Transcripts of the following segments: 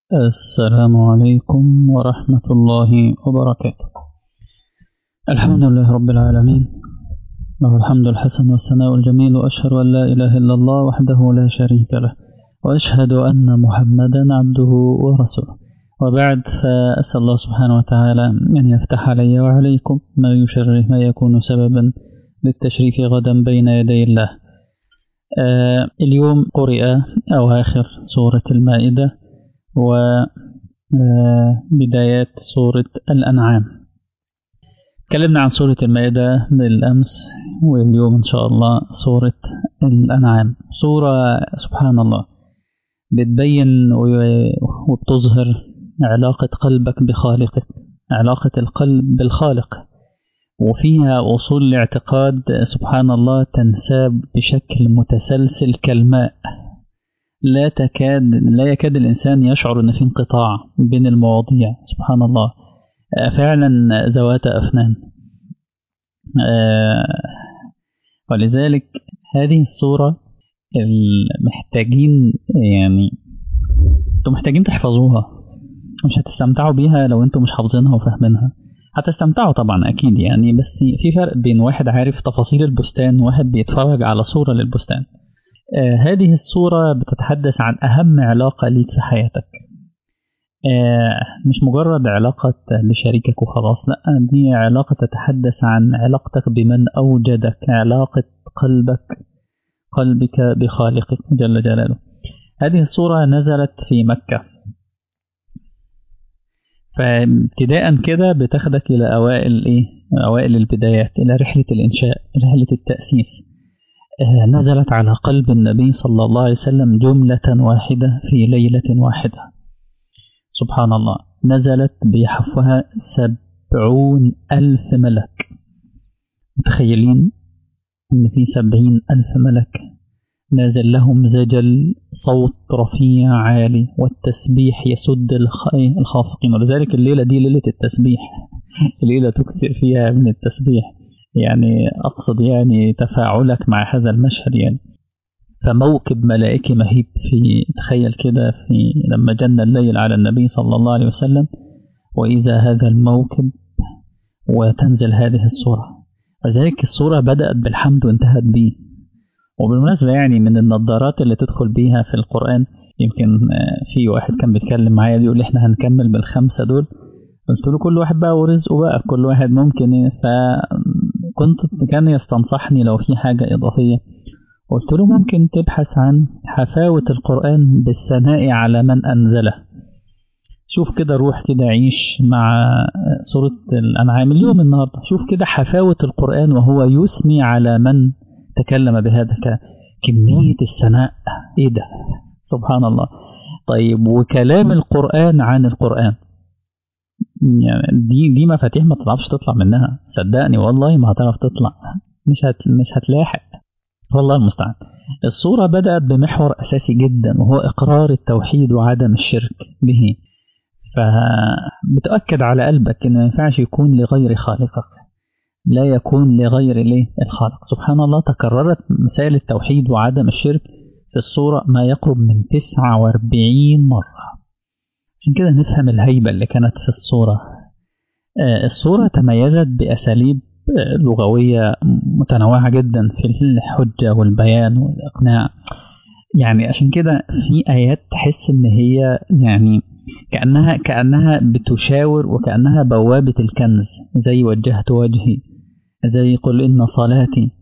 السلام عليكم ورحمة الله وبركاته الحمد لله رب العالمين له الحمد الحسن والثناء الجميل وأشهد أن لا إله إلا الله وحده لا شريك له وأشهد أن محمدا عبده ورسوله وبعد فأسأل الله سبحانه وتعالى أن يفتح علي وعليكم ما يشرف ما يكون سببا للتشريف غدا بين يدي الله آه اليوم قرئ أواخر سورة المائدة وبدايات سورة الأنعام تكلمنا عن سورة المائدة بالأمس واليوم إن شاء الله سورة الأنعام سورة سبحان الله بتبين وبتظهر علاقة قلبك بخالقك علاقة القلب بالخالق وفيها أصول الاعتقاد سبحان الله تنساب بشكل متسلسل كالماء لا تكاد لا يكاد الإنسان يشعر أن في انقطاع بين المواضيع سبحان الله فعلا ذوات أفنان ولذلك هذه الصورة محتاجين يعني انتوا محتاجين تحفظوها مش هتستمتعوا بيها لو انتوا مش حافظينها وفاهمينها هتستمتعوا طبعا اكيد يعني بس في فرق بين واحد عارف تفاصيل البستان وواحد بيتفرج على صورة للبستان آه هذه الصورة بتتحدث عن أهم علاقة ليك في حياتك آه مش مجرد علاقة بشريكك وخلاص لا دي علاقة تتحدث عن علاقتك بمن أوجدك علاقة قلبك قلبك بخالقك جل جلاله هذه الصورة نزلت في مكة فابتداء كده بتاخدك إلى أوائل إيه؟ أوائل البدايات إلى رحلة الإنشاء رحلة التأسيس نزلت على قلب النبي صلى الله عليه وسلم جملة واحدة في ليلة واحدة سبحان الله نزلت بحفها سبعون ألف ملك متخيلين أن في سبعين ألف ملك نازل لهم زجل صوت رفيع عالي والتسبيح يسد الخافقين ولذلك الليلة دي ليلة التسبيح ليلة تكثر فيها من التسبيح يعني أقصد يعني تفاعلك مع هذا المشهد يعني فموكب ملائكي مهيب في تخيل كده في لما جن الليل على النبي صلى الله عليه وسلم وإذا هذا الموكب وتنزل هذه الصورة وذلك الصورة بدأت بالحمد وانتهت به وبالمناسبة يعني من النظارات اللي تدخل بيها في القرآن يمكن في واحد كان بيتكلم معايا بيقول لي احنا هنكمل بالخمسة دول قلت له كل واحد بقى ورزقه بقى كل واحد ممكن فكنت كان يستنصحني لو في حاجة إضافية قلت له ممكن تبحث عن حفاوة القرآن بالثناء على من أنزله شوف كده روح كده عيش مع سورة الأنعام اليوم النهاردة شوف كده حفاوة القرآن وهو يثني على من تكلم بهذا كمية الثناء إيه ده سبحان الله طيب وكلام القرآن عن القرآن يعني دي دي مفاتيح ما تعرفش تطلع منها صدقني والله ما هتعرف تطلع مش هت مش هتلاحق والله المستعان الصورة بدأت بمحور أساسي جدا وهو إقرار التوحيد وعدم الشرك به فبتأكد على قلبك إن ما ينفعش يكون لغير خالقك لا يكون لغير ليه الخالق سبحان الله تكررت مسائل التوحيد وعدم الشرك في الصورة ما يقرب من 49 مرة عشان كده نفهم الهيبة اللي كانت في الصورة الصورة تميزت بأساليب لغوية متنوعة جدا في الحجة والبيان والإقناع يعني عشان كده في آيات تحس إن هي يعني كأنها كأنها بتشاور وكأنها بوابة الكنز زي وجهت وجهي زي قل إن صلاتي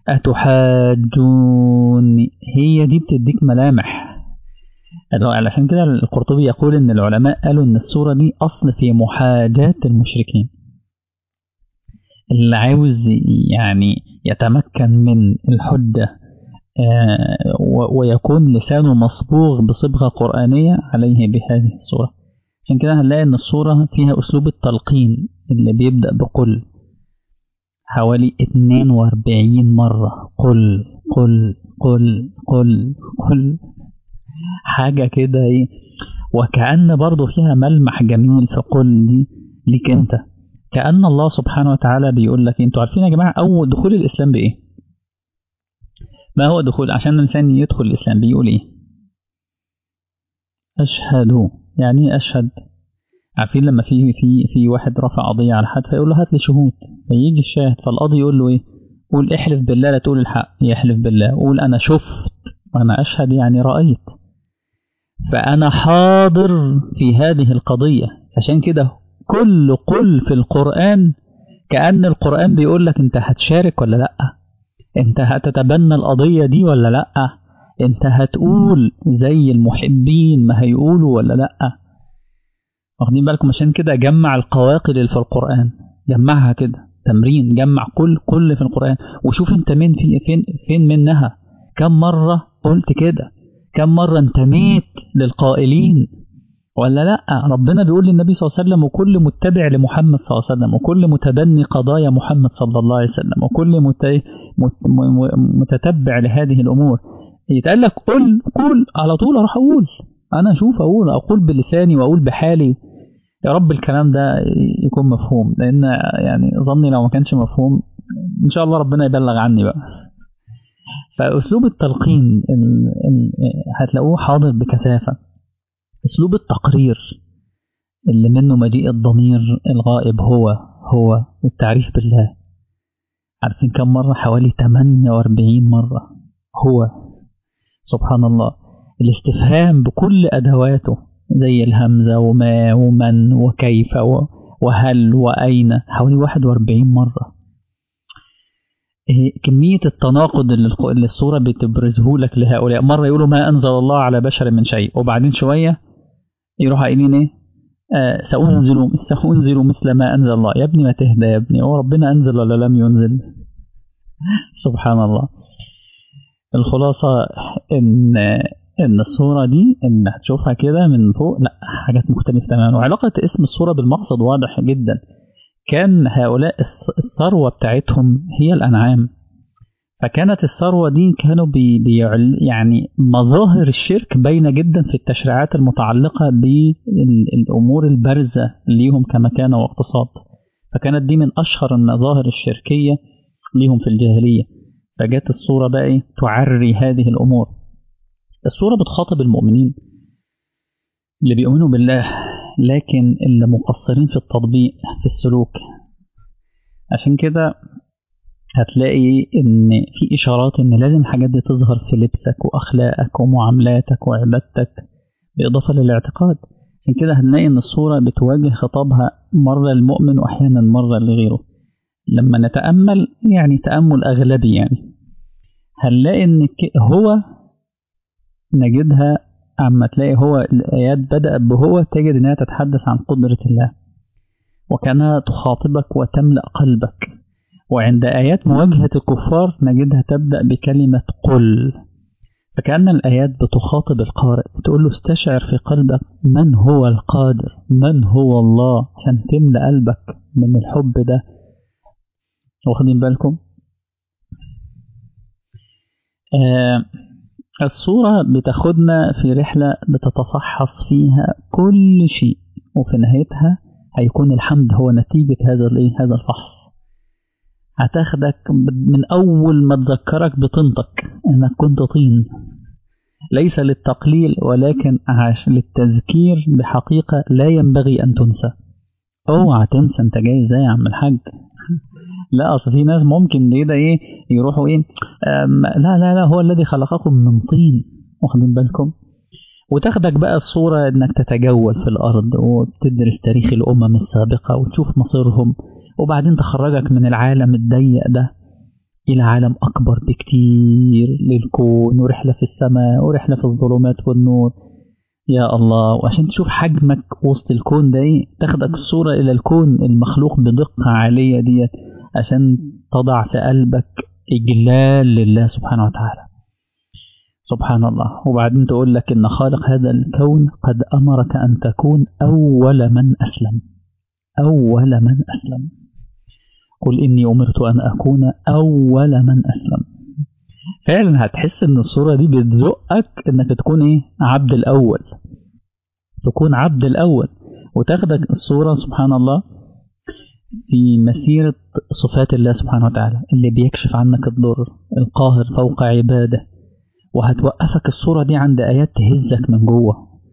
أتحاجون هي دي بتديك ملامح علشان كده القرطبي يقول ان العلماء قالوا ان السوره دي اصل في محاجاه المشركين اللي عاوز يعني يتمكن من الحجه ويكون لسانه مصبوغ بصبغه قرانيه عليه بهذه السوره عشان كده هنلاقي ان السوره فيها اسلوب التلقين اللي بيبدا بقل حوالي 42 مره قل قل قل قل قل حاجة كده ايه وكأن برضو فيها ملمح جميل في قل دي ليك انت كأن الله سبحانه وتعالى بيقول لك انتوا عارفين يا جماعة أول دخول الإسلام بإيه ما هو دخول عشان الإنسان يدخل الإسلام بيقول إيه أشهد يعني أشهد عارفين لما في في في واحد رفع قضية على حد فيقول له هات لي شهود فيجي الشاهد فالقاضي يقول له إيه قول احلف بالله لا تقول الحق يحلف بالله قول أنا شفت وأنا أشهد يعني رأيت فأنا حاضر في هذه القضية عشان كده كل قل في القرآن كأن القرآن بيقول لك أنت هتشارك ولا لأ أنت هتتبنى القضية دي ولا لأ أنت هتقول زي المحبين ما هيقولوا ولا لأ واخدين بالكم عشان كده جمع القواقل اللي في القرآن جمعها كده تمرين جمع كل كل في القرآن وشوف انت مين في فين فين منها كم مرة قلت كده كم مرة انتميت للقائلين ولا لا ربنا بيقول للنبي صلى الله عليه وسلم وكل متبع لمحمد صلى الله عليه وسلم وكل متبني قضايا محمد صلى الله عليه وسلم وكل مت... متتبع لهذه الأمور يتقال لك قل قل على طول اروح اقول انا اشوف اقول اقول بلساني واقول بحالي يا رب الكلام ده يكون مفهوم لان يعني ظني لو ما كانش مفهوم ان شاء الله ربنا يبلغ عني بقى فاسلوب التلقين ال ال هتلاقوه حاضر بكثافه اسلوب التقرير اللي منه مجيء الضمير الغائب هو هو والتعريف بالله عارفين كم مرة حوالي 48 مرة هو سبحان الله الاستفهام بكل أدواته زي الهمزة وما ومن وكيف وهل وأين حوالي 41 مرة كمية التناقض اللي الصورة بتبرزه لك لهؤلاء مرة يقولوا ما أنزل الله على بشر من شيء وبعدين شوية يروح قايلين إيه آه سأنزل سأنزل مثل ما أنزل الله يا ابني ما تهدى يا ابني هو ربنا أنزل ولا لم ينزل سبحان الله الخلاصة إن إن الصورة دي إن هتشوفها كده من فوق لا حاجات مختلفة تماما وعلاقة اسم الصورة بالمقصد واضح جدا كان هؤلاء الثروة بتاعتهم هي الأنعام فكانت الثروة دي كانوا بي بي يعني مظاهر الشرك باينة جدا في التشريعات المتعلقة بالأمور البارزة ليهم كمكانة واقتصاد فكانت دي من أشهر المظاهر الشركية ليهم في الجاهلية فجت الصورة بقى إيه تعري هذه الأمور الصورة بتخاطب المؤمنين اللي بيؤمنوا بالله لكن اللي مقصرين في التطبيق في السلوك عشان كده هتلاقي ان في اشارات ان لازم الحاجات دي تظهر في لبسك واخلاقك ومعاملاتك وعبادتك باضافه للاعتقاد عشان كده هنلاقي ان الصوره بتواجه خطابها مره للمؤمن واحيانا مره لغيره لما نتامل يعني تامل اغلبي يعني هنلاقي ان هو نجدها اما تلاقي هو الايات بدات بهو تجد انها تتحدث عن قدره الله وكانها تخاطبك وتملا قلبك وعند آيات مواجهة الكفار نجدها تبدأ بكلمة قل فكأن الآيات بتخاطب القارئ تقول له استشعر في قلبك من هو القادر من هو الله عشان تملأ قلبك من الحب ده واخدين بالكم آه الصورة بتاخدنا في رحلة بتتفحص فيها كل شيء وفي نهايتها هيكون الحمد هو نتيجة هذا هذا الفحص هتاخدك من أول ما تذكرك بطينتك إنك كنت طين ليس للتقليل ولكن عاش للتذكير بحقيقة لا ينبغي أن تنسى اوعى تنسى انت جاي ازاي يا عم الحاج لا اصل في ناس ممكن كده ايه يروحوا ايه لا لا لا هو الذي خلقكم من طين واخدين بالكم وتاخدك بقى الصورة انك تتجول في الارض وتدرس تاريخ الامم السابقة وتشوف مصيرهم وبعدين تخرجك من العالم الضيق ده إلى عالم أكبر بكتير للكون ورحلة في السماء ورحلة في الظلمات والنور يا الله وعشان تشوف حجمك وسط الكون ده ايه تاخدك الصورة إلى الكون المخلوق بدقة عالية ديت عشان تضع في قلبك إجلال لله سبحانه وتعالى سبحان الله وبعدين تقول لك إن خالق هذا الكون قد أمرك أن تكون أول من أسلم أول من أسلم قل إني أمرت أن أكون أول من أسلم فعلا هتحس إن الصورة دي بتزقك إنك تكون إيه عبد الأول تكون عبد الأول وتاخدك الصورة سبحان الله في مسيرة صفات الله سبحانه وتعالى اللي بيكشف عنك الضر القاهر فوق عباده وهتوقفك الصورة دي عند آيات تهزك من جوه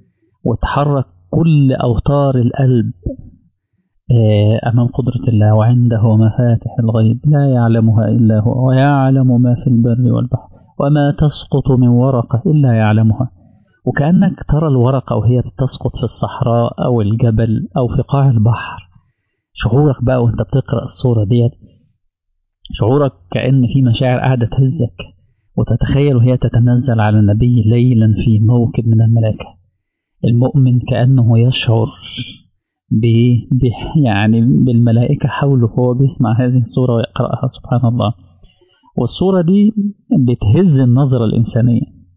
وتحرك كل أوتار القلب أمام قدرة الله وعنده مفاتح الغيب لا يعلمها إلا هو ويعلم ما في البر والبحر وما تسقط من ورقة إلا يعلمها وكأنك ترى الورقة وهي بتسقط في الصحراء أو الجبل أو في قاع البحر شعورك بقى وانت بتقرأ الصورة ديت شعورك كأن في مشاعر قاعدة تهزك وتتخيل وهي تتنزل على النبي ليلا في موكب من الملائكة المؤمن كأنه يشعر ب يعني بالملائكة حوله وهو بيسمع هذه الصورة ويقرأها سبحان الله والصورة دي بتهز النظرة الإنسانية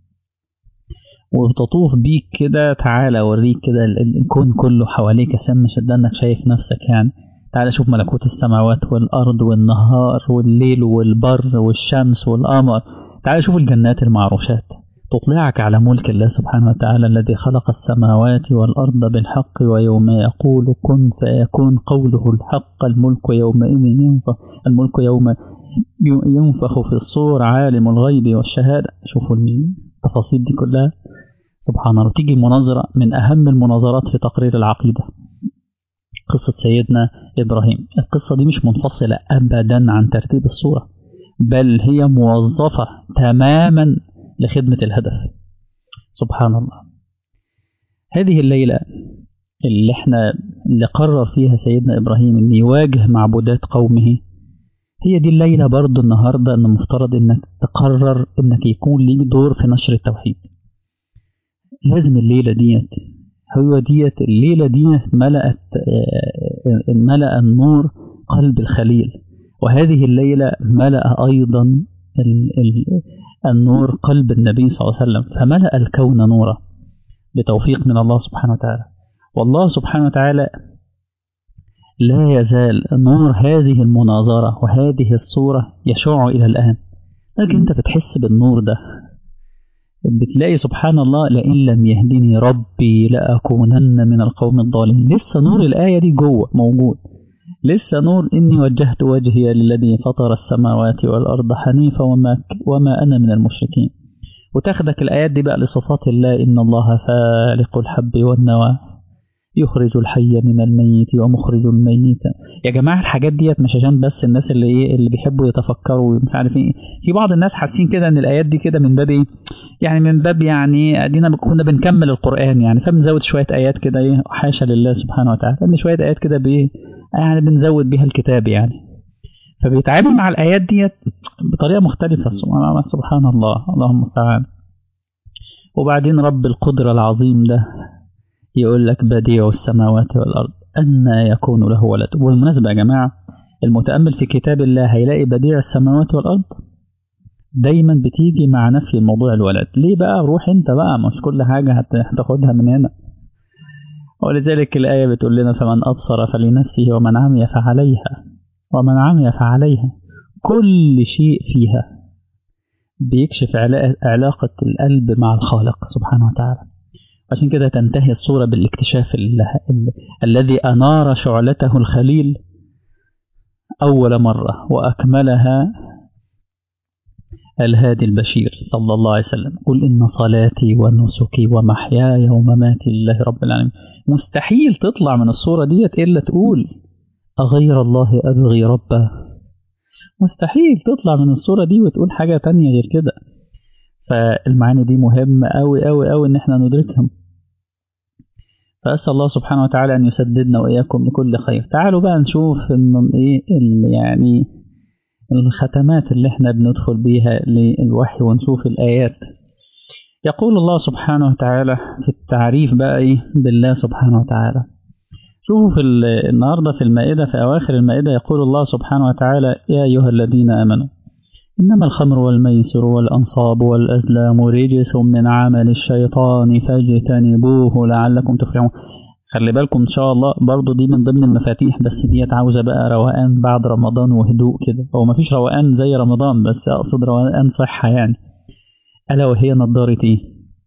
وتطوف بيك كده تعالى أوريك كده الكون كله حواليك عشان مش إنك شايف نفسك يعني تعالى شوف ملكوت السماوات والأرض والنهار والليل والبر والشمس والقمر تعالى شوف الجنات المعروشات تطلعك على ملك الله سبحانه وتعالى الذي خلق السماوات والأرض بالحق ويوم يقول كن فيكون قوله الحق الملك يومئذ ينفخ الملك يوم ينفخ في الصور عالم الغيب والشهادة شوفوا التفاصيل دي كلها سبحان الله تيجي مناظرة من أهم المناظرات في تقرير العقيدة قصة سيدنا إبراهيم القصة دي مش منفصلة أبدا عن ترتيب الصورة بل هي موظفة تماما لخدمة الهدف سبحان الله هذه الليلة اللي احنا اللي قرر فيها سيدنا إبراهيم أن يواجه معبودات قومه هي دي الليلة برضه النهاردة أن مفترض أنك تقرر أنك يكون ليك دور في نشر التوحيد لازم الليلة ديت هو ديت الليلة ديت ملأت ملأ النور قلب الخليل وهذه الليلة ملأ أيضا ال ال النور قلب النبي صلى الله عليه وسلم فملأ الكون نورا بتوفيق من الله سبحانه وتعالى والله سبحانه وتعالى لا يزال نور هذه المناظرة وهذه الصورة يشع إلى الآن لكن أنت بتحس بالنور ده بتلاقي سبحان الله لئن لم يهدني ربي لأكونن من القوم الضالين لسه نور الآية دي جوه موجود لسه نور إني وجهت وجهي للذي فطر السماوات والأرض حنيفا وما, وما أنا من المشركين وتاخدك الآيات دي بقى لصفات الله إن الله فالق الحب والنوى يخرج الحي من الميت ومخرج الميت يا جماعة الحاجات ديت مش عشان بس الناس اللي ايه اللي بيحبوا يتفكروا ومش عارف ايه في بعض الناس حاسين كده ان الايات دي كده من باب ايه يعني من باب يعني ادينا كنا بنكمل القرآن يعني فبنزود شوية ايات كده ايه حاشا لله سبحانه وتعالى ان شوية ايات كده بايه يعني بنزود بيها الكتاب يعني فبيتعامل مع الايات ديت بطريقة مختلفة سبحان الله اللهم المستعان وبعدين رب القدرة العظيم ده يقول لك بديع السماوات والأرض أن يكون له ولد والمناسبة يا جماعة المتأمل في كتاب الله هيلاقي بديع السماوات والأرض دايما بتيجي مع نفي الموضوع الولد ليه بقى روح انت بقى مش كل حاجة هتاخدها من هنا ولذلك الآية بتقول لنا فمن أبصر فلنفسه ومن عمي فعليها ومن عمي فعليها كل شيء فيها بيكشف علاقة القلب مع الخالق سبحانه وتعالى عشان كده تنتهي الصورة بالاكتشاف ال ال الذي أنار شعلته الخليل أول مرة وأكملها الهادي البشير صلى الله عليه وسلم قل إن صلاتي ونسكي ومحياي ومماتي لله رب العالمين مستحيل تطلع من الصورة ديت إلا تقول أغير الله أبغي ربا مستحيل تطلع من الصورة دي وتقول حاجة تانية غير كده فالمعاني دي مهمة أوي أوي أوي إن احنا ندركهم فأسأل الله سبحانه وتعالى أن يسددنا وإياكم لكل خير تعالوا بقى نشوف إن إيه يعني الختمات اللي احنا بندخل بيها للوحي ونشوف الآيات يقول الله سبحانه وتعالى في التعريف بقى إيه بالله سبحانه وتعالى شوفوا في النهاردة في المائدة في أواخر المائدة يقول الله سبحانه وتعالى يا أيها الذين آمنوا إنما الخمر والميسر والأنصاب والأزلام رجس من عمل الشيطان فاجتنبوه لعلكم تفلحون خلي بالكم إن شاء الله برضو دي من ضمن المفاتيح بس ديت عاوزة بقى روقان بعد رمضان وهدوء كده هو مفيش روقان زي رمضان بس أقصد روقان صحة يعني ألا وهي نظارة إيه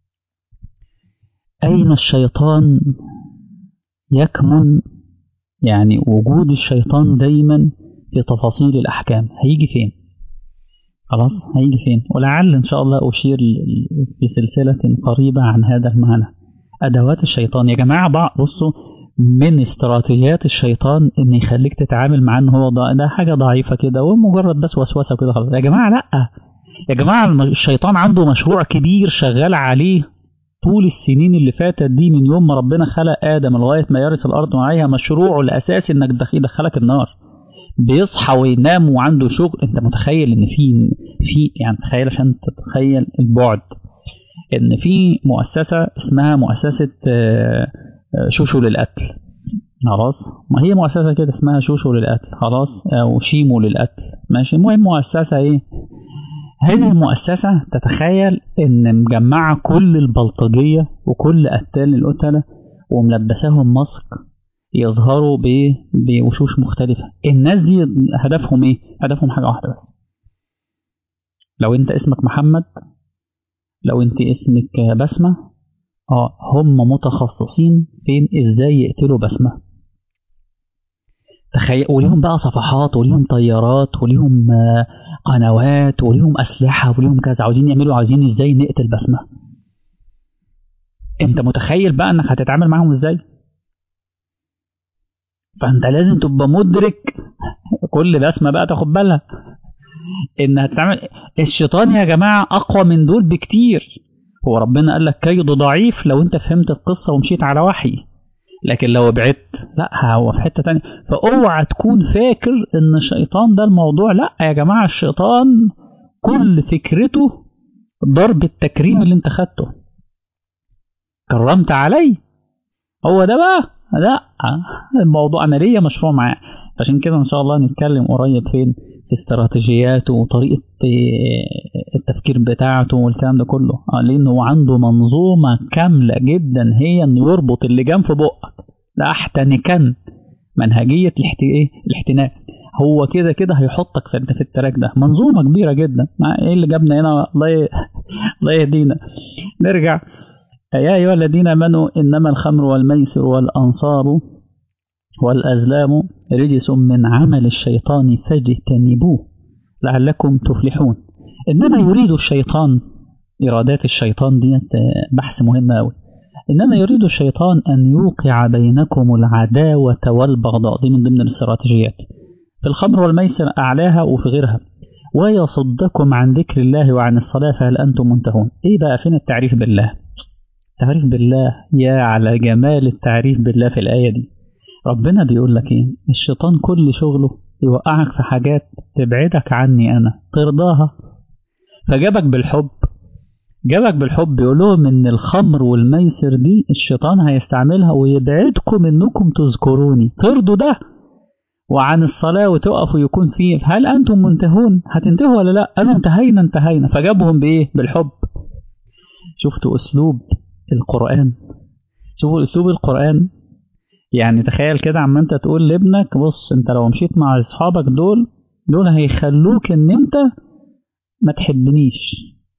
أين الشيطان يكمن يعني وجود الشيطان دايما في تفاصيل الأحكام هيجي فين خلاص هيجي فين ولعل إن شاء الله أشير في سلسلة قريبة عن هذا المعنى ادوات الشيطان يا جماعه بعض بصوا من استراتيجيات الشيطان ان يخليك تتعامل معاه ان هو ده, ده حاجه ضعيفه كده ومجرد بس وسوسه كده خلاص يا جماعه لا يا جماعه الشيطان عنده مشروع كبير شغال عليه طول السنين اللي فاتت دي من يوم ما ربنا خلق ادم لغايه ما يرث الارض وعليها مشروعه الاساسي انك يدخلك النار بيصحى وينام وعنده شغل انت متخيل ان في في يعني تخيل عشان تتخيل البعد ان في مؤسسه اسمها مؤسسه شوشو للقتل خلاص ما هي مؤسسه كده اسمها شوشو للقتل خلاص او شيمو للقتل ماشي المهم مؤسسه ايه هذه المؤسسة تتخيل إن مجمعة كل البلطجية وكل قتال القتلة وملبساهم ماسك يظهروا بوشوش مختلفة الناس دي هدفهم إيه؟ هدفهم حاجة واحدة بس لو أنت اسمك محمد لو أنت اسمك بسمة اه هم متخصصين فين ازاي يقتلوا بسمة تخيل وليهم بقى صفحات وليهم طيارات وليهم قنوات وليهم أسلحة وليهم كذا عاوزين يعملوا عاوزين ازاي نقتل بسمة انت متخيل بقى انك هتتعامل معاهم ازاي فانت لازم تبقى مدرك كل بسمة بقى تاخد بالها انها تتعامل الشيطان يا جماعة اقوى من دول بكتير هو ربنا قال لك كيد ضعيف لو انت فهمت القصة ومشيت على وحي لكن لو بعدت لا هو في حته تانية فاوعى تكون فاكر ان الشيطان ده الموضوع لا يا جماعه الشيطان كل فكرته ضرب التكريم اللي انت خدته كرمت علي هو ده بقى لا الموضوع انا ليا مشروع معاه عشان كده ان شاء الله نتكلم قريب فين في استراتيجياته وطريقه التفكير بتاعته والكلام ده كله لانه هو عنده منظومه كامله جدا هي انه يربط اللجام في بقك لاحتنكن منهجيه الاحتناك هو كده كده هيحطك في انت في التراك ده منظومه كبيره جدا ايه اللي جابنا هنا الله الله يهدينا نرجع يا ايها الذين امنوا انما الخمر والميسر والانصار والازلام رجس من عمل الشيطان فاجتنبوه لعلكم تفلحون انما يريد الشيطان ارادات الشيطان دي بحث مهم قوي انما يريد الشيطان ان يوقع بينكم العداوه والبغضاء دي من ضمن الاستراتيجيات في الخمر والميسر اعلاها وفي غيرها ويصدكم عن ذكر الله وعن الصلاه فهل انتم منتهون ايه بقى فين التعريف بالله التعريف بالله يا على جمال التعريف بالله في الايه دي ربنا بيقول لك ايه الشيطان كل شغله يوقعك في حاجات تبعدك عني انا ترضاها فجابك بالحب جابك بالحب يقول لهم ان الخمر والميسر دي الشيطان هيستعملها ويبعدكم انكم تذكروني ترضوا ده وعن الصلاة وتقفوا يكون فيه هل أنتم منتهون هتنتهوا ولا لا قالوا انتهينا انتهينا فجابهم بإيه بالحب شفتوا أسلوب القرآن شوفوا أسلوب القرآن يعني تخيل كده عما انت تقول لابنك بص انت لو مشيت مع اصحابك دول دول هيخلوك ان انت ما تحبنيش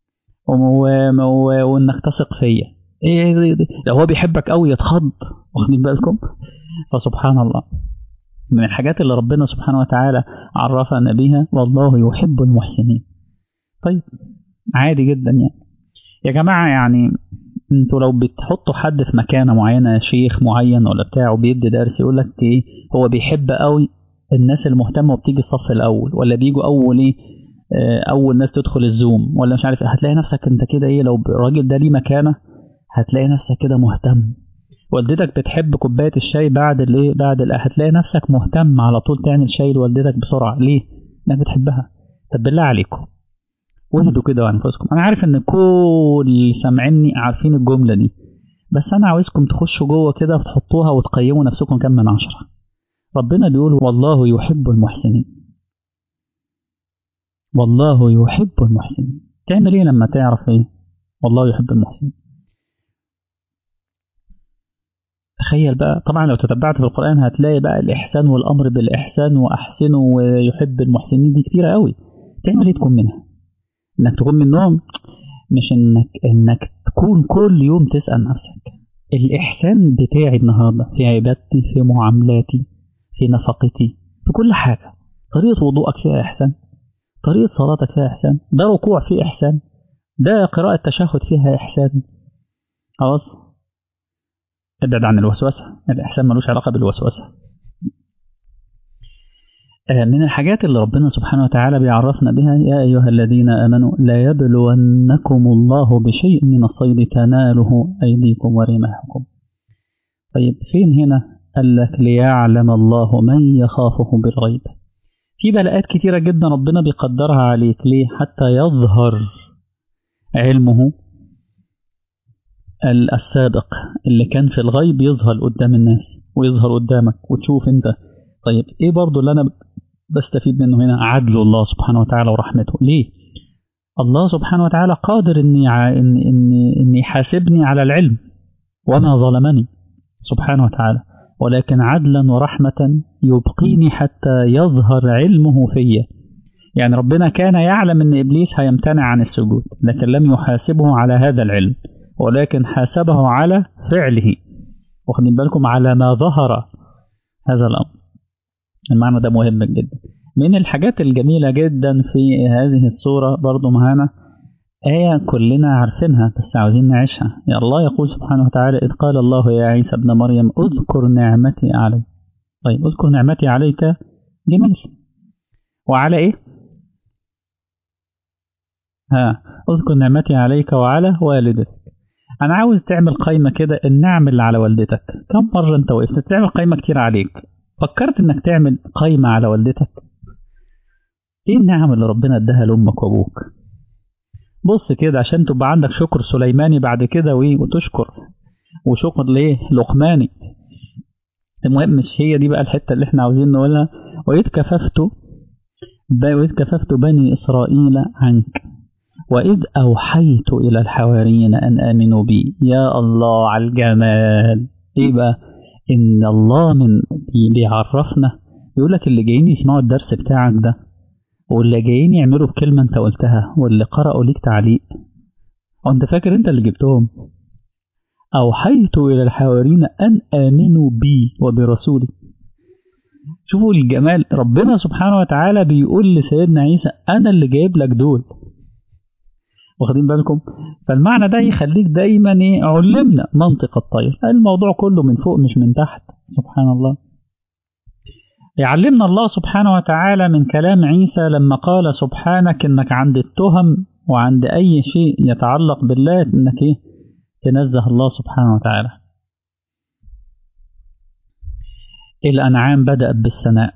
وانك تثق فيا ايه لو هو بيحبك قوي يتخض واخدين بالكم فسبحان الله من الحاجات اللي ربنا سبحانه وتعالى عرفنا بيها والله يحب المحسنين طيب عادي جدا يعني يا جماعة يعني انتوا لو بتحطوا حد في مكانة معينة شيخ معين ولا بتاع وبيدي درس يقول لك ايه هو بيحب قوي الناس المهتمة وبتيجي الصف الأول ولا بيجوا أول ايه أول ناس تدخل الزوم ولا مش عارف هتلاقي نفسك انت كده ايه لو الراجل ده ليه مكانة هتلاقي نفسك كده مهتم والدتك بتحب كوباية الشاي بعد الايه بعد الأه هتلاقي نفسك مهتم على طول تعمل شاي لوالدتك بسرعة ليه؟ انك بتحبها طب بالله عليكم وجدوا كده وانفسكم انا عارف ان كل اللي سامعيني عارفين الجمله دي بس انا عاوزكم تخشوا جوه كده وتحطوها وتقيموا نفسكم كم من عشرة ربنا بيقول والله يحب المحسنين والله يحب المحسنين تعمل ايه لما تعرف ايه والله يحب المحسنين تخيل بقى طبعا لو تتبعت في القرآن هتلاقي بقى الإحسان والأمر بالإحسان وأحسنوا ويحب المحسنين دي كتيرة قوي تعمل ايه تكون منها انك تكون منهم مش انك انك تكون كل يوم تسأل نفسك الإحسان بتاعي النهاردة في عبادتي في معاملاتي في نفقتي في كل حاجة طريقة وضوءك فيها إحسان طريقة صلاتك فيها إحسان ده ركوع فيه إحسان ده قراءة تشهد فيها إحسان خلاص ابعد عن الوسوسة الإحسان ملوش علاقة بالوسوسة من الحاجات اللي ربنا سبحانه وتعالى بيعرفنا بها يا أيها الذين آمنوا لا يبلونكم الله بشيء من الصيد تناله أيديكم ورماحكم طيب فين هنا قال لك ليعلم الله من يخافه بالغيب في بلاءات كتيرة جدا ربنا بيقدرها عليك ليه حتى يظهر علمه السابق اللي كان في الغيب يظهر قدام الناس ويظهر قدامك وتشوف انت طيب ايه برضو اللي انا بستفيد منه هنا عدل الله سبحانه وتعالى ورحمته ليه الله سبحانه وتعالى قادر ان ان ان, إن يحاسبني على العلم وما ظلمني سبحانه وتعالى ولكن عدلا ورحمة يبقيني حتى يظهر علمه فيا يعني ربنا كان يعلم ان ابليس هيمتنع عن السجود لكن لم يحاسبه على هذا العلم ولكن حاسبه على فعله واخدين بالكم على ما ظهر هذا الامر المعنى ده مهم جدا من الحاجات الجميلة جدا في هذه الصورة برضو معانا آية كلنا عارفينها بس عاوزين نعيشها يا الله يقول سبحانه وتعالى إذ قال الله يا عيسى ابن مريم اذكر نعمتي عليك طيب اذكر نعمتي عليك جميل وعلى إيه ها اذكر نعمتي عليك وعلى والدتك أنا عاوز تعمل قائمة كده النعم اللي على والدتك كم مرة أنت وقفت تعمل قائمة كتير عليك فكرت إنك تعمل قائمة على والدتك إيه النعم اللي ربنا اداها لأمك وأبوك بص كده عشان تبقى عندك شكر سليماني بعد كده وتشكر وشكر ليه لقماني المهم مش هي دي بقى الحته اللي احنا عاوزين نقولها واذ كففت واذ كففت بني اسرائيل عنك واذ اوحيت الى الحواريين ان امنوا بي يا الله على الجمال ايه بقى ان الله من بيعرفنا يقول لك اللي جايين يسمعوا الدرس بتاعك ده واللي جايين يعملوا بكلمة انت قلتها واللي قرأوا ليك تعليق وانت فاكر انت اللي جبتهم أوحيت إلى الحوارين أن آمنوا بي وبرسولي شوفوا الجمال ربنا سبحانه وتعالى بيقول لسيدنا عيسى أنا اللي جايب لك دول واخدين بالكم فالمعنى ده يخليك دايما ايه علمنا منطق الطير الموضوع كله من فوق مش من تحت سبحان الله يعلمنا الله سبحانه وتعالى من كلام عيسى لما قال سبحانك انك عند التهم وعند اي شيء يتعلق بالله انك ايه تنزه الله سبحانه وتعالى الانعام بدأت بالثناء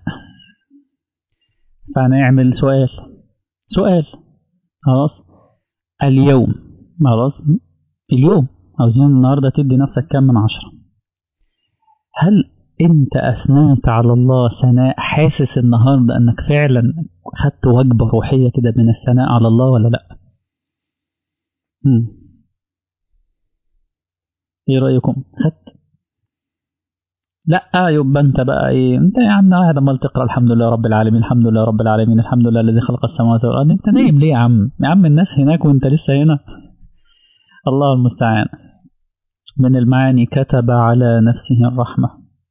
فهنعمل سؤال سؤال خلاص اليوم خلاص اليوم عاوزين النهارده تدي نفسك كام من عشرة هل انت اثنيت على الله ثناء حاسس النهارده انك فعلا خدت وجبه روحيه كده من الثناء على الله ولا لا مم. ايه رايكم خدت لا يبقى انت بقى ايه انت يا عم قاعد عمال تقرا الحمد لله رب العالمين الحمد لله رب العالمين الحمد لله الذي خلق السماوات والارض انت نايم ليه يا عم يا عم الناس هناك وانت لسه هنا الله المستعان من المعاني كتب على نفسه الرحمه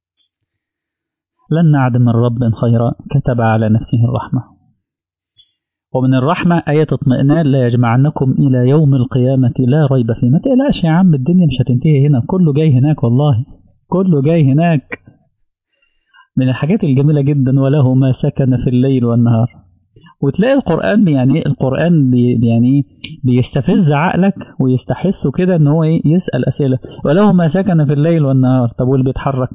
لن نعد من رب خيرا كتب على نفسه الرحمة ومن الرحمة آية اطمئنان لا يجمعنكم إلى يوم القيامة لا ريب فيه ما تقلقش يا عم الدنيا مش هتنتهي هنا كله جاي هناك والله كله جاي هناك من الحاجات الجميلة جدا وله ما سكن في الليل والنهار وتلاقي القرآن يعني القرآن بي يعني بيستفز عقلك ويستحسه كده ان هو ايه يسأل أسئلة وله ما سكن في الليل والنهار طب واللي بيتحرك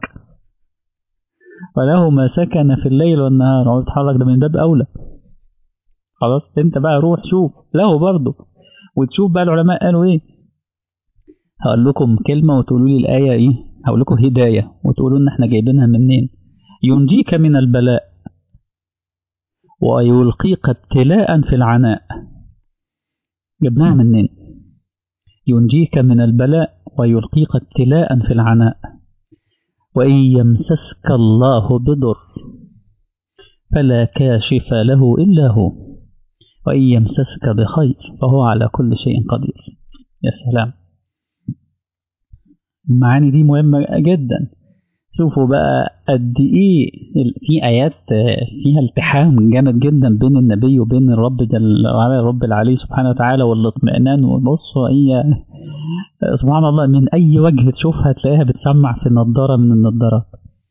وله ما سكن في الليل والنهار هو بيتحرك ده من باب أولى خلاص انت بقى روح شوف له برضه وتشوف بقى العلماء قالوا ايه هقول لكم كلمة وتقولوا لي الآية ايه هقول لكم هداية وتقولوا ان احنا جايبينها منين ينجيك من البلاء ويلقيك ابتلاء في العناء جبناها منين ينجيك من البلاء ويلقيك ابتلاء في العناء وإن يمسسك الله بضر فلا كاشف له إلا هو وإن يمسسك بخير فهو على كل شيء قدير يا سلام المعاني دي مهمة جدا شوفوا بقى قد ايه في ايات فيها التحام جامد جدا بين النبي وبين الرب جل وعلا الرب العلي سبحانه وتعالى والاطمئنان وبصوا هي سبحان الله من أي وجه تشوفها تلاقيها بتسمع في نظارة من النظارات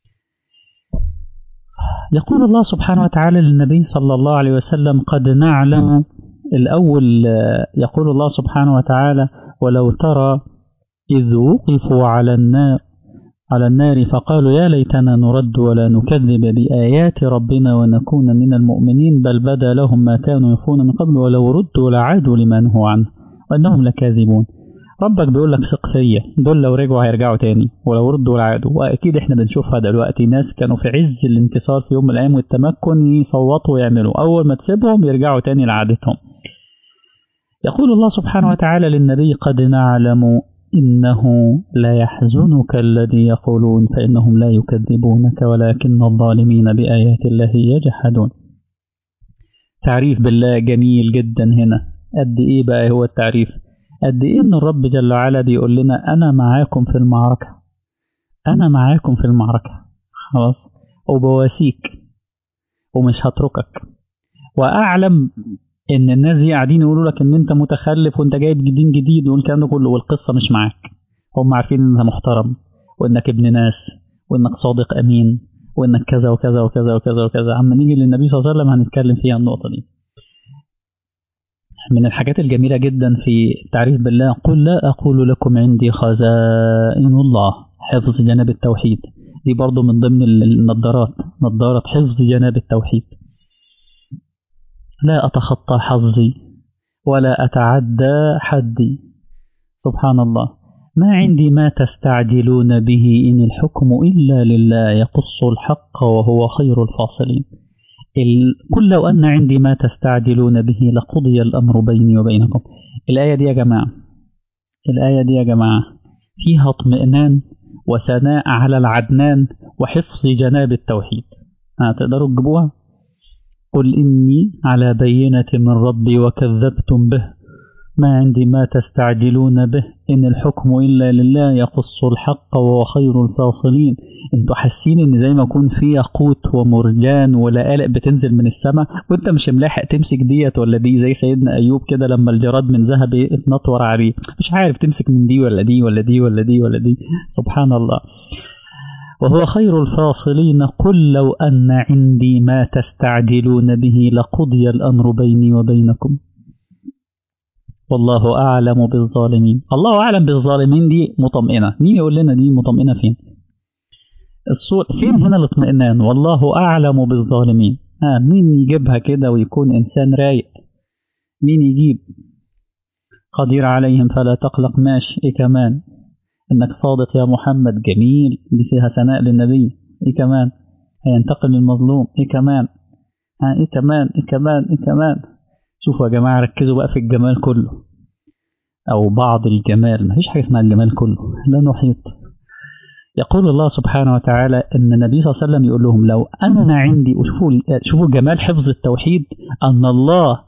يقول الله سبحانه وتعالى للنبي صلى الله عليه وسلم قد نعلم الأول يقول الله سبحانه وتعالى ولو ترى إذ وقفوا على النار على النار فقالوا يا ليتنا نرد ولا نكذب بآيات ربنا ونكون من المؤمنين بل بدا لهم ما كانوا يخفون من قبل ولو ردوا لعادوا لما نهوا عنه وأنهم لكاذبون ربك بيقول لك ثق فيا دول لو رجعوا هيرجعوا تاني ولو ردوا لعادوا واكيد احنا بنشوفها دلوقتي ناس كانوا في عز الانتصار في يوم من الايام والتمكن يصوتوا ويعملوا اول ما تسيبهم يرجعوا تاني لعادتهم يقول الله سبحانه وتعالى للنبي قد نعلم إنه لا يحزنك الذي يقولون فإنهم لا يكذبونك ولكن الظالمين بآيات الله يجحدون تعريف بالله جميل جدا هنا قد إيه بقى هو التعريف قد إيه إن الرب جل وعلا بيقول لنا أنا معاكم في المعركة أنا معاكم في المعركة خلاص وبواسيك ومش هتركك وأعلم ان الناس دي قاعدين يقولوا لك ان انت متخلف وانت جايب جديد جديد والكلام ده كله والقصه مش معاك هم عارفين ان انت محترم وانك ابن ناس وانك صادق امين وانك كذا وكذا وكذا وكذا وكذا اما نيجي للنبي صلى الله عليه وسلم هنتكلم فيها النقطه دي من الحاجات الجميلة جدا في التعريف بالله قل لا أقول لكم عندي خزائن الله حفظ جناب التوحيد دي برضو من ضمن النظارات نظارة حفظ جناب التوحيد لا أتخطى حظي ولا أتعدى حدي سبحان الله ما عندي ما تستعجلون به إن الحكم إلا لله يقص الحق وهو خير الفاصلين قل لو أن عندي ما تستعجلون به لقضي الأمر بيني وبينكم الآية دي يا جماعة الآية دي يا جماعة فيها اطمئنان وثناء على العدنان وحفظ جناب التوحيد هتقدروا تجيبوها قل إني على بينة من ربي وكذبتم به ما عندي ما تستعجلون به إن الحكم إلا لله يقص الحق وهو خير الفاصلين انتوا حاسين ان زي ما يكون في ياقوت ومرجان ولقالق بتنزل من السماء وانت مش ملاحق تمسك ديت ولا دي زي سيدنا ايوب كده لما الجراد من ذهب اتنطور عليه مش عارف تمسك من دي ولا دي ولا دي ولا دي ولا دي سبحان الله وهو خير الفاصلين قل لو أن عندي ما تستعجلون به لقضي الأمر بيني وبينكم والله أعلم بالظالمين الله أعلم بالظالمين دي مطمئنة مين يقول لنا دي مطمئنة فين الصور فين هنا الاطمئنان والله أعلم بالظالمين ها مين يجيبها كده ويكون إنسان رايق مين يجيب قدير عليهم فلا تقلق ماشي إيه كمان انك صادق يا محمد جميل دي فيها ثناء للنبي ايه كمان هينتقم المظلوم ايه كمان ها ايه كمان ايه كمان ايه كمان شوفوا يا جماعه ركزوا بقى في الجمال كله او بعض الجمال مفيش حاجه اسمها الجمال كله لا نحيط يقول الله سبحانه وتعالى ان النبي صلى الله عليه وسلم يقول لهم لو انا عندي شوفوا شوفوا جمال حفظ التوحيد ان الله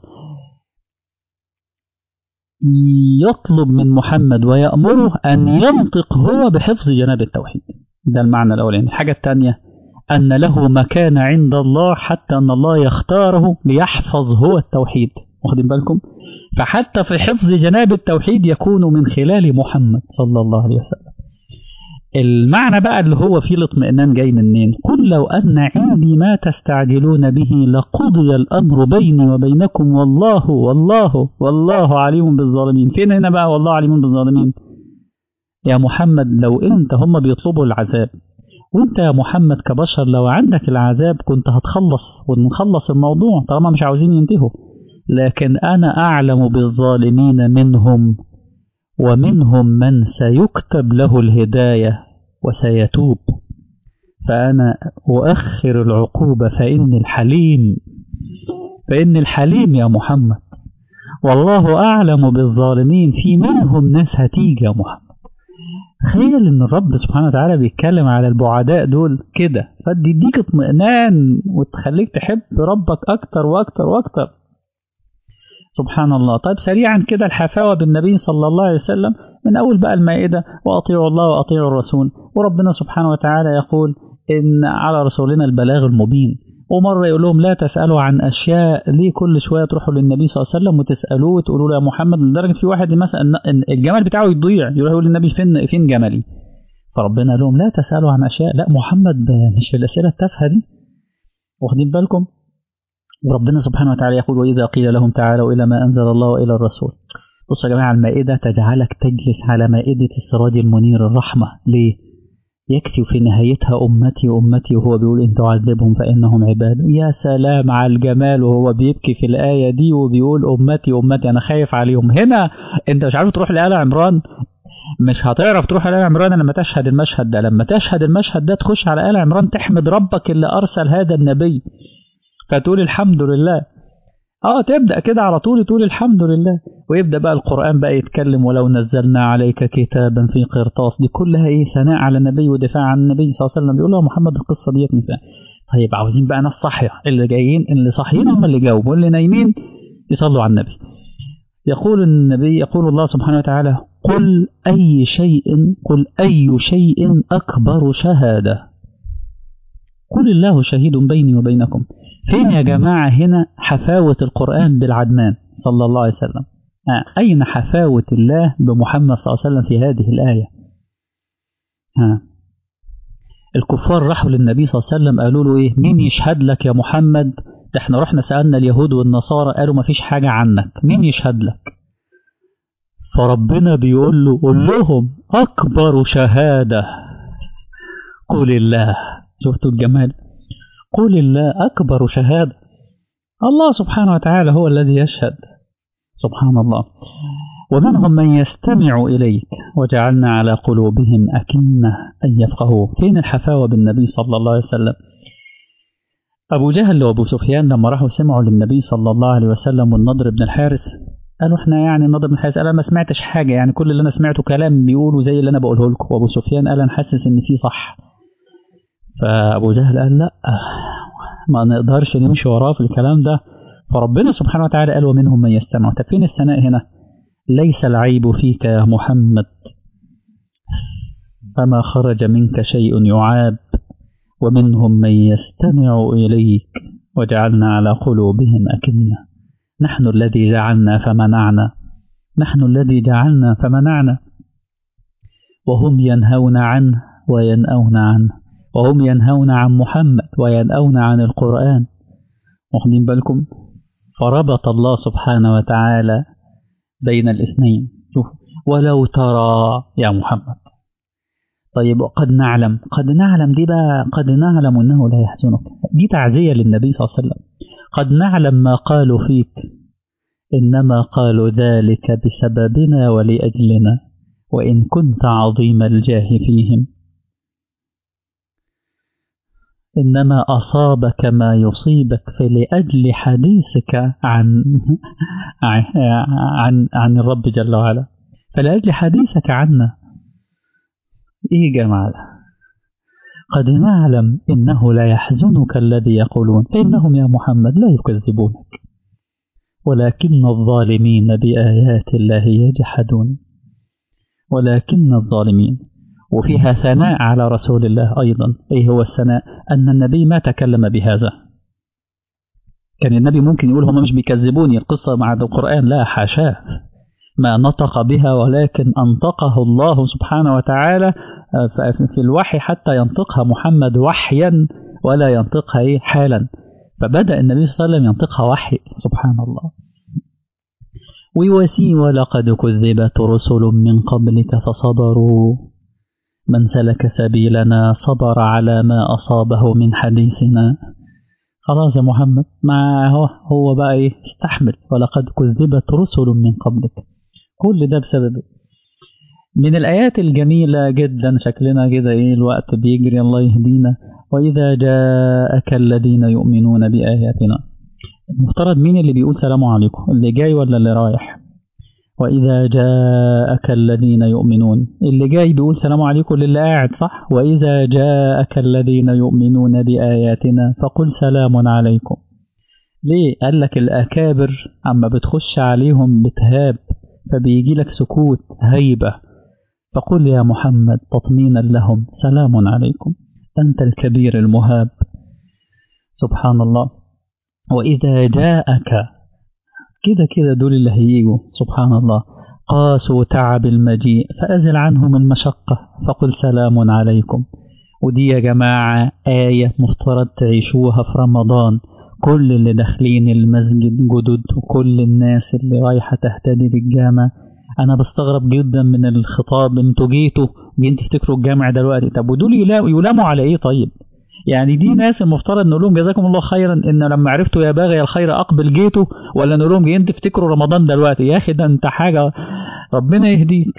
يطلب من محمد ويأمره أن ينطق هو بحفظ جناب التوحيد ده المعنى الأولاني الحاجة الثانية أن له مكان عند الله حتى أن الله يختاره ليحفظ هو التوحيد واخدين بالكم فحتى في حفظ جناب التوحيد يكون من خلال محمد صلى الله عليه وسلم المعنى بقى اللي هو فيه الاطمئنان جاي منين قل لو أن عندي ما تستعجلون به لقضي الأمر بيني وبينكم والله والله والله عليم بالظالمين فين هنا بقى والله عليم بالظالمين يا محمد لو انت هم بيطلبوا العذاب وانت يا محمد كبشر لو عندك العذاب كنت هتخلص ونخلص الموضوع طالما مش عاوزين ينتهوا لكن أنا أعلم بالظالمين منهم ومنهم من سيكتب له الهداية وسيتوب فأنا أؤخر العقوبة فإني الحليم فإني الحليم يا محمد والله أعلم بالظالمين في منهم ناس هتيجي يا محمد تخيل ان الرب سبحانه وتعالى بيتكلم على البعداء دول كده فديك اطمئنان وتخليك تحب ربك اكتر واكتر واكتر سبحان الله طيب سريعا كده الحفاوة بالنبي صلى الله عليه وسلم من أول بقى المائدة وأطيعوا الله وأطيعوا الرسول وربنا سبحانه وتعالى يقول إن على رسولنا البلاغ المبين ومرة يقول لهم لا تسألوا عن أشياء ليه كل شوية تروحوا للنبي صلى الله عليه وسلم وتسألوه وتقولوا له يا محمد لدرجة في واحد مثلا الجمل بتاعه يضيع يروح يقول للنبي فين فين جملي فربنا لهم لا تسألوا عن أشياء لا محمد مش في الأسئلة التافهة دي واخدين بالكم وربنا سبحانه وتعالى يقول وإذا قيل لهم تعالوا إلى ما أنزل الله وإلى الرسول بصوا يا جماعة المائدة تجعلك تجلس على مائدة السراج المنير الرحمة ليه؟ يكفي في نهايتها أمتي أمتي وهو بيقول إن تعذبهم فإنهم عباد يا سلام على الجمال وهو بيبكي في الآية دي وبيقول أمتي أمتي أنا خايف عليهم هنا أنت مش عارف تروح لآل عمران مش هتعرف تروح على آل عمران لما تشهد المشهد ده لما تشهد المشهد ده تخش على آل عمران تحمد ربك اللي أرسل هذا النبي فتقول الحمد لله اه تبدا كده على طول تقول الحمد لله ويبدا بقى القران بقى يتكلم ولو نزلنا عليك كتابا في قرطاس دي كلها ايه ثناء على النبي ودفاع عن النبي صلى الله عليه وسلم بيقول له محمد القصه ديت مثال طيب عاوزين بقى ناس صاحيه اللي جايين اللي صاحيين هم اللي جاوبوا واللي نايمين يصلوا على النبي يقول النبي يقول الله سبحانه وتعالى قل اي شيء قل اي شيء اكبر شهاده قل الله شهيد بيني وبينكم فين يا جماعة هنا حفاوة القرآن بالعدنان صلى الله عليه وسلم أين حفاوة الله بمحمد صلى الله عليه وسلم في هذه الآية ها الكفار راحوا للنبي صلى الله عليه وسلم قالوا له إيه مين يشهد لك يا محمد ده احنا رحنا سألنا اليهود والنصارى قالوا ما فيش حاجة عنك مين يشهد لك فربنا بيقول له قول لهم أكبر شهادة قل الله شفتوا الجمال قل الله أكبر شهادة الله سبحانه وتعالى هو الذي يشهد سبحان الله ومنهم من يستمع إليك وجعلنا على قلوبهم أكنة أن يفقهوا فين الحفاوة بالنبي صلى الله عليه وسلم أبو جهل وأبو سفيان لما راحوا سمعوا للنبي صلى الله عليه وسلم والنضر بن الحارث قالوا احنا يعني النضر بن الحارث قال انا ما سمعتش حاجة يعني كل اللي أنا سمعته كلام بيقولوا زي اللي أنا بقوله لكم وأبو سفيان قال أنا حاسس إن في صح فأبو جهل قال لا ما نقدرش نمشي وراه في الكلام ده فربنا سبحانه وتعالى قال ومنهم من يستمع طب فين الثناء هنا ليس العيب فيك يا محمد فما خرج منك شيء يعاب ومنهم من يستمع إليك وجعلنا على قلوبهم أكنة نحن الذي جعلنا فمنعنا نحن الذي جعلنا فمنعنا وهم ينهون عنه وينأون عنه وهم ينهون عن محمد وينأون عن القرآن واخدين بالكم فربط الله سبحانه وتعالى بين الاثنين شوف ولو ترى يا محمد طيب قد نعلم قد نعلم دي بقى قد نعلم انه لا يحزنك دي تعزية للنبي صلى الله عليه وسلم قد نعلم ما قالوا فيك انما قالوا ذلك بسببنا ولاجلنا وان كنت عظيم الجاه فيهم إنما أصابك ما يصيبك فلأجل حديثك عن عن عن الرب جل وعلا فلأجل حديثك عنا إيه جمال قد نعلم إنه لا يحزنك الذي يقولون فإنهم يا محمد لا يكذبونك ولكن الظالمين بآيات الله يجحدون ولكن الظالمين وفيها ثناء على رسول الله أيضا إيه هو الثناء أن النبي ما تكلم بهذا كان النبي ممكن يقول هم مش بيكذبوني القصة مع القرآن لا حاشاه ما نطق بها ولكن أنطقه الله سبحانه وتعالى في الوحي حتى ينطقها محمد وحيا ولا ينطقها إيه حالا فبدأ النبي صلى الله عليه وسلم ينطقها وحي سبحان الله ويواسي ولقد كذبت رسل من قبلك فصبروا من سلك سبيلنا صبر على ما أصابه من حديثنا خلاص يا محمد ما هو هو بقى ايه استحمل ولقد كذبت رسل من قبلك كل ده بسبب من الآيات الجميلة جدا شكلنا كده ايه الوقت بيجري الله يهدينا وإذا جاءك الذين يؤمنون بآياتنا المفترض مين اللي بيقول سلام عليكم اللي جاي ولا اللي رايح وإذا جاءك الذين يؤمنون اللي جاي بيقول سلام عليكم للي قاعد صح وإذا جاءك الذين يؤمنون بآياتنا فقل سلام عليكم ليه قال لك الأكابر أما بتخش عليهم بتهاب فبيجي لك سكوت هيبة فقل يا محمد تطمينا لهم سلام عليكم أنت الكبير المهاب سبحان الله وإذا جاءك كده كده دول اللي هيجوا سبحان الله قاسوا تعب المجيء فأزل عنهم المشقة فقل سلام عليكم ودي يا جماعة آية مفترض تعيشوها في رمضان كل اللي داخلين المسجد جدد وكل الناس اللي رايحة تهتدي للجامع أنا بستغرب جدا من الخطاب انتوا جيتوا جين تفتكروا الجامع دلوقتي طب ودول يلاموا على إيه طيب يعني دي ناس المفترض نقول لهم جزاكم الله خيرا ان لما عرفتوا يا باغي الخير اقبل جيتوا ولا نقول لهم جايين تفتكروا رمضان دلوقتي يا اخي ده انت حاجه ربنا يهديك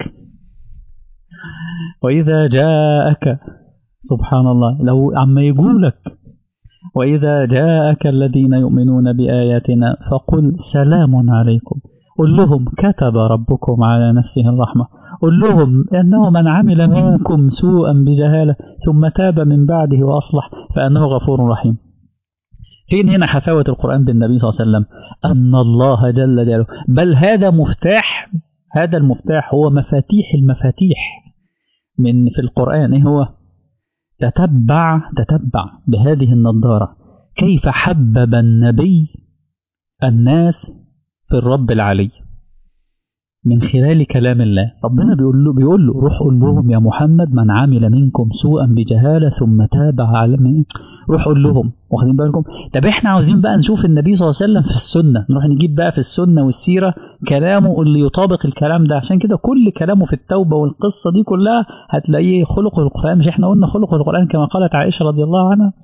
واذا جاءك سبحان الله لو عما يقولك واذا جاءك الذين يؤمنون باياتنا فقل سلام عليكم قل لهم كتب ربكم على نفسه الرحمه قل لهم أنه من عمل منكم سوءا بجهالة ثم تاب من بعده وأصلح فأنه غفور رحيم فين هنا حفاوة القرآن بالنبي صلى الله عليه وسلم أن الله جل جلاله بل هذا مفتاح هذا المفتاح هو مفاتيح المفاتيح من في القرآن إيه هو تتبع تتبع بهذه النظارة كيف حبب النبي الناس في الرب العلي من خلال كلام الله ربنا بيقول له بيقول له روح قول لهم يا محمد من عمل منكم سوءا بجهاله ثم تاب على من روح قول لهم واخدين بالكم طب احنا عاوزين بقى نشوف النبي صلى الله عليه وسلم في السنه نروح نجيب بقى في السنه والسيره كلامه اللي يطابق الكلام ده عشان كده كل كلامه في التوبه والقصه دي كلها هتلاقيه خلق القران مش احنا قلنا خلق القران كما قالت عائشه رضي الله عنها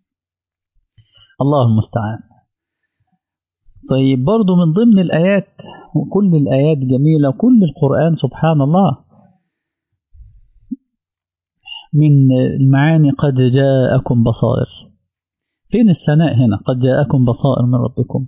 الله المستعان طيب برضو من ضمن الآيات وكل الآيات جميلة وكل القرآن سبحان الله من المعاني قد جاءكم بصائر فين الثناء هنا قد جاءكم بصائر من ربكم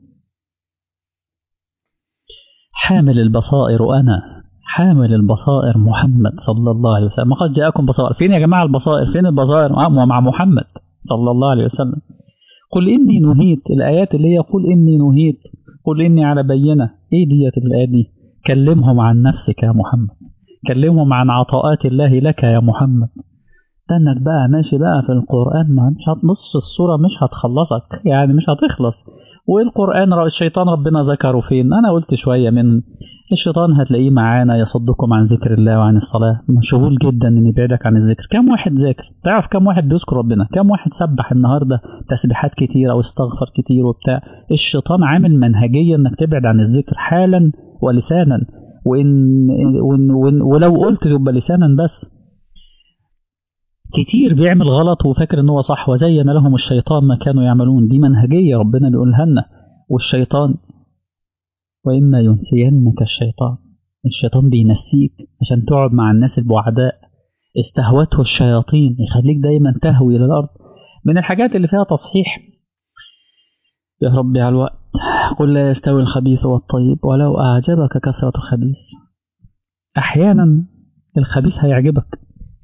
حامل البصائر أنا حامل البصائر محمد صلى الله عليه وسلم قد جاءكم بصائر فين يا جماعة البصائر فين البصائر مع محمد صلى الله عليه وسلم قل إني نهيت الآيات اللي هي قل إني نهيت قل إني على بينة إيه ديت الآيات دي كلمهم عن نفسك يا محمد كلمهم عن عطاءات الله لك يا محمد ده انك بقى ماشي بقى في القرآن ما مش هتبص الصورة مش هتخلصك يعني مش هتخلص والقرآن الشيطان ربنا ذكره فين أنا قلت شوية من الشيطان هتلاقيه معانا يصدكم عن ذكر الله وعن الصلاة مشغول جدا ان يبعدك عن الذكر كم واحد ذاكر تعرف كم واحد بيذكر ربنا كم واحد سبح النهاردة تسبيحات كتير او استغفر كتير وبتاع الشيطان عامل منهجية انك تبعد عن الذكر حالا ولسانا وإن, وإن, وإن ولو قلت يبقى لسانا بس كتير بيعمل غلط وفاكر ان هو صح وزين لهم الشيطان ما كانوا يعملون دي منهجية ربنا بيقولها لنا والشيطان وإما ينسينك الشيطان الشيطان بينسيك عشان تقعد مع الناس البعداء استهوته الشياطين يخليك دايما تهوي إلى الأرض من الحاجات اللي فيها تصحيح يا ربي على الوقت قل لا يستوي الخبيث والطيب ولو أعجبك كثرة الخبيث أحيانا الخبيث هيعجبك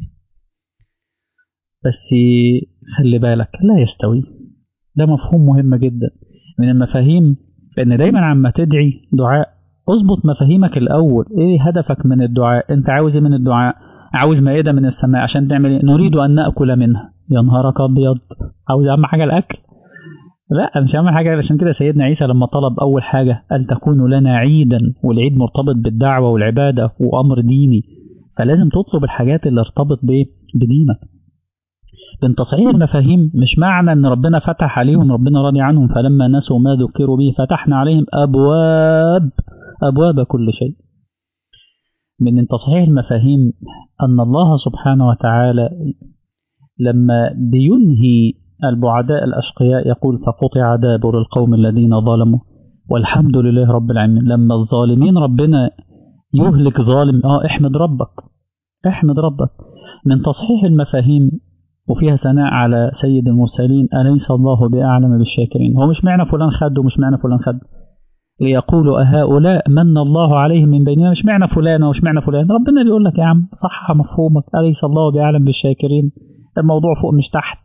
بس خلي بالك لا يستوي ده مفهوم مهم جدا من المفاهيم لأن دايما عما تدعي دعاء اظبط مفاهيمك الأول إيه هدفك من الدعاء أنت عاوز إيه من الدعاء عاوز مائدة من السماء عشان تعمل إيه نريد أن نأكل منها يا نهارك أبيض عاوز أهم حاجة الأكل لا مش أهم حاجة عشان كده سيدنا عيسى لما طلب أول حاجة أن تكون لنا عيدا والعيد مرتبط بالدعوة والعبادة وأمر ديني فلازم تطلب الحاجات اللي ارتبط بإيه بدينك من تصحيح المفاهيم مش معنى ان ربنا فتح عليهم ربنا راضي عنهم فلما نسوا ما ذكروا به فتحنا عليهم ابواب ابواب كل شيء من تصحيح المفاهيم ان الله سبحانه وتعالى لما بينهي البعداء الاشقياء يقول فقطع دابر القوم الذين ظلموا والحمد لله رب العالمين لما الظالمين ربنا يهلك ظالم اه احمد ربك احمد ربك من تصحيح المفاهيم وفيها ثناء على سيد المرسلين أليس الله بأعلم بالشاكرين هو مش معنى فلان خد ومش معنى فلان خد ليقولوا أهؤلاء من الله عليهم من بيننا مش معنى فلان ومش معنى فلان ربنا بيقول لك يا عم صح مفهومك أليس الله بأعلم بالشاكرين الموضوع فوق مش تحت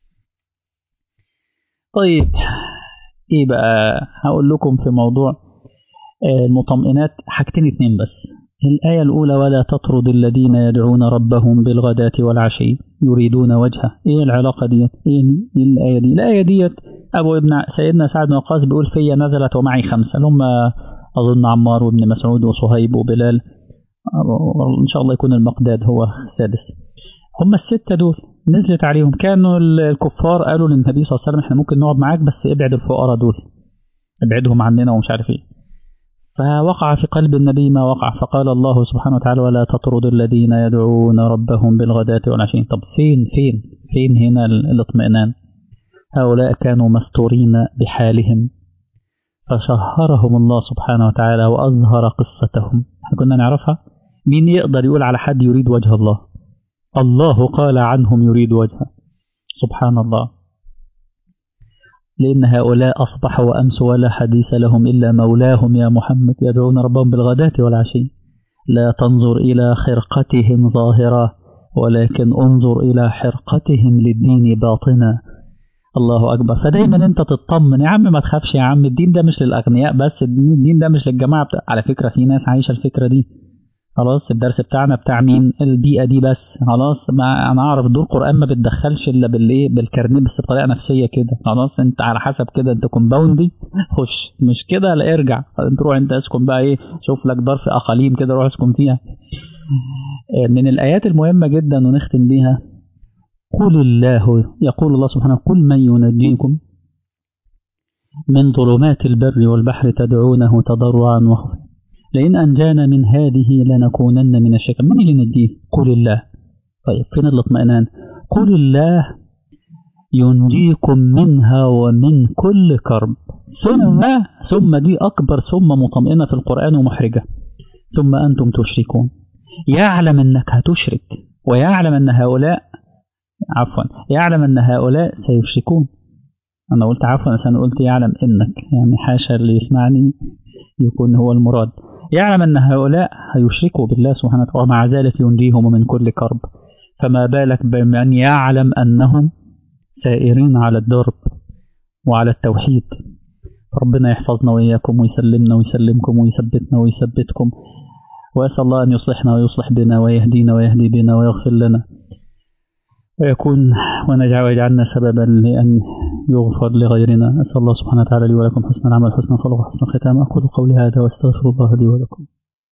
طيب ايه بقى هقول لكم في موضوع المطمئنات حاجتين اتنين بس الآية الأولى ولا تطرد الذين يدعون ربهم بالغداة والعشي يريدون وجهه إيه العلاقة دي إيه الآية دي الآية دي أبو ابن سيدنا سعد بن وقاص بيقول فيا نزلت ومعي خمسة اللي هم أظن عمار وابن مسعود وصهيب وبلال إن شاء الله يكون المقداد هو السادس هم الستة دول نزلت عليهم كانوا الكفار قالوا للنبي صلى الله عليه وسلم احنا ممكن نقعد معاك بس ابعد الفقراء دول ابعدهم عننا ومش عارف ايه فوقع في قلب النبي ما وقع فقال الله سبحانه وتعالى ولا تطرد الذين يدعون ربهم بالغداة والعشي طب فين فين فين هنا الاطمئنان هؤلاء كانوا مستورين بحالهم فشهرهم الله سبحانه وتعالى وأظهر قصتهم احنا كنا نعرفها مين يقدر يقول على حد يريد وجه الله الله قال عنهم يريد وجهه سبحان الله لأن هؤلاء أصبحوا وأمسوا ولا حديث لهم إلا مولاهم يا محمد يدعون ربهم بالغداة والعشي لا تنظر إلى خرقتهم ظاهرة ولكن انظر إلى حرقتهم للدين باطنا الله أكبر فدايما أنت تطمن يا عم ما تخافش يا عم الدين ده مش للأغنياء بس الدين ده مش للجماعة بتاع. على فكرة في ناس عايشة الفكرة دي خلاص الدرس بتاعنا بتاع مين البيئة دي بس خلاص ما أنا أعرف دول قرآن ما بتدخلش إلا بالإيه بالكارنيه بس بطريقة نفسية كده خلاص أنت على حسب كده أنت كومباوندي خش مش كده لا ارجع انت روح أنت اسكن بقى إيه شوف لك دار في أقاليم كده روح اسكن فيها من الآيات المهمة جدا ونختم بيها قل الله يقول الله سبحانه قل من ينجيكم من ظلمات البر والبحر تدعونه تضرعا وخفيا لئن أنجانا من هذه لنكونن من الشاكرين من اللي ينجيه قل الله طيب فين الاطمئنان قل الله ينجيكم منها ومن كل كرب ثم ثم دي أكبر ثم مطمئنة في القرآن ومحرجة ثم أنتم تشركون يعلم أنك هتشرك ويعلم أن هؤلاء عفوا يعلم أن هؤلاء سيشركون أنا قلت عفوا عشان قلت يعلم إنك يعني حاشا اللي يسمعني يكون هو المراد يعلم أن هؤلاء هيشركوا بالله سبحانه وتعالى ومع ذلك ينجيهم من كل كرب فما بالك بمن يعلم أنهم سائرين على الدرب وعلى التوحيد ربنا يحفظنا وإياكم ويسلمنا ويسلمكم ويثبتنا ويثبتكم وأسأل الله أن يصلحنا ويصلح بنا ويهدينا ويهدي بنا ويغفر لنا ويكون ونجعل ويجعلنا سببا لأن يغفر لغيرنا أسأل الله سبحانه وتعالى لي ولكم حسن العمل حسن الخلق وحسن الختام أقول قولي هذا واستغفر الله لي ولكم